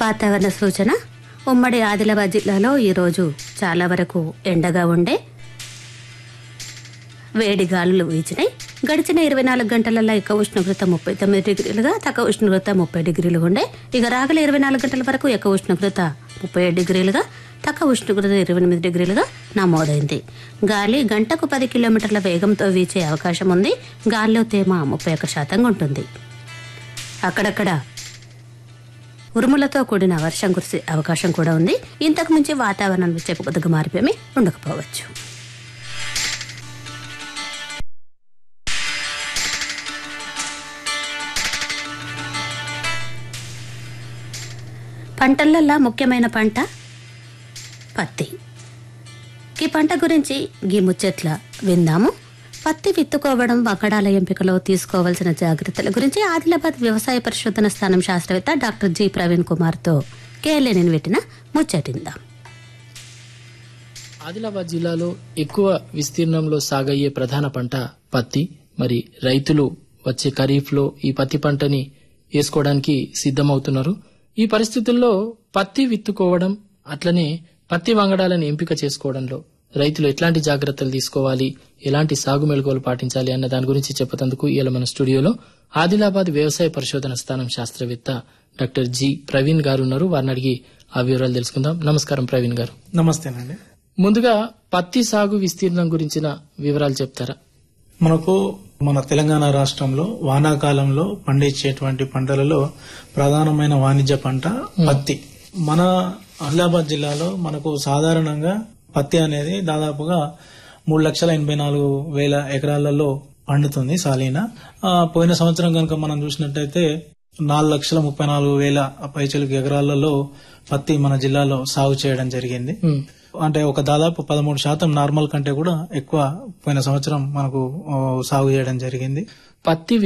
వాతావరణ సూచన ఉమ్మడి ఆదిలాబాద్ జిల్లాలో ఈరోజు చాలా వరకు ఎండగా ఉండే వేడి గాలులు వీచినాయి గడిచిన ఇరవై నాలుగు గంటలలో ఇక ఉష్ణోగ్రత ముప్పై తొమ్మిది డిగ్రీలుగా తక్కువ ఉష్ణోగ్రత ముప్పై డిగ్రీలు ఉండే ఇక రాగల ఇరవై నాలుగు గంటల వరకు ఎక్కువ ఉష్ణోగ్రత ముప్పై ఏడు డిగ్రీలుగా తక్కువ ఉష్ణోగ్రత ఇరవై ఎనిమిది డిగ్రీలుగా నమోదైంది గాలి గంటకు పది కిలోమీటర్ల వేగంతో వీచే అవకాశం ఉంది గాలిలో తేమ ముప్పై ఒక్క శాతంగా ఉంటుంది అక్కడక్కడ ఉరుములతో కూడిన వర్షం కురిసే అవకాశం కూడా ఉంది ఇంతకు మించి వాతావరణం చెప్పుకొద్దుగా మారిపోయి ఉండకపోవచ్చు పంటలల్లా ముఖ్యమైన పంట పత్తి ఈ పంట గురించి గీ ముచ్చట్ల విందాము పత్తి విత్తుకోవడం వకడాల ఎంపికలో తీసుకోవాల్సిన జాగ్రత్తల గురించి ఆదిలాబాద్ వ్యవసాయ పరిశోధన స్థానం శాస్త్రవేత్త డాక్టర్ జి ప్రవీణ్ కుమార్తో కేఎల్ఎన్ పెట్టిన ముచ్చటిందాం ఆదిలాబాద్ జిల్లాలో ఎక్కువ విస్తీర్ణంలో సాగయ్యే ప్రధాన పంట పత్తి మరి రైతులు వచ్చే ఖరీఫ్ లో ఈ పత్తి పంటని వేసుకోవడానికి సిద్ధమవుతున్నారు ఈ పరిస్థితుల్లో పత్తి విత్తుకోవడం అట్లనే పత్తి వంగడాలను ఎంపిక చేసుకోవడంలో రైతులు ఎట్లాంటి జాగ్రత్తలు తీసుకోవాలి ఎలాంటి సాగు మెళుకువలు పాటించాలి అన్న దాని గురించి చెప్పేందుకు ఇవాళ మన స్టూడియోలో ఆదిలాబాద్ వ్యవసాయ పరిశోధన స్థానం శాస్త్రవేత్త డాక్టర్ జి ప్రవీణ్ గారు ఉన్నారు వారిని అడిగి ఆ వివరాలు తెలుసుకుందాం నమస్కారం ప్రవీణ్ గారు నమస్తేనండి ముందుగా పత్తి సాగు విస్తీర్ణం గురించిన వివరాలు చెప్తారా మనకు మన తెలంగాణ రాష్ట్రంలో వానాకాలంలో పండించేటువంటి పంటలలో ప్రధానమైన వాణిజ్య పంట పత్తి మన ఆదిలాబాద్ జిల్లాలో మనకు సాధారణంగా పత్తి అనేది దాదాపుగా మూడు లక్షల ఎనభై నాలుగు వేల ఎకరాలలో పండుతుంది సాలీన ఆ, పోయిన సంవత్సరం కనుక మనం చూసినట్టయితే నాలుగు లక్షల ముప్పై నాలుగు వేల పైచలకు ఎకరాలలో పత్తి మన జిల్లాలో సాగు చేయడం జరిగింది ఉమ్, అంటే ఒక దాదాపు పదమూడు శాతం నార్మల్ కంటే కూడా ఎక్కువ పోయిన సంవత్సరం మనకు ఆ, సాగు చేయడం జరిగింది పత్తి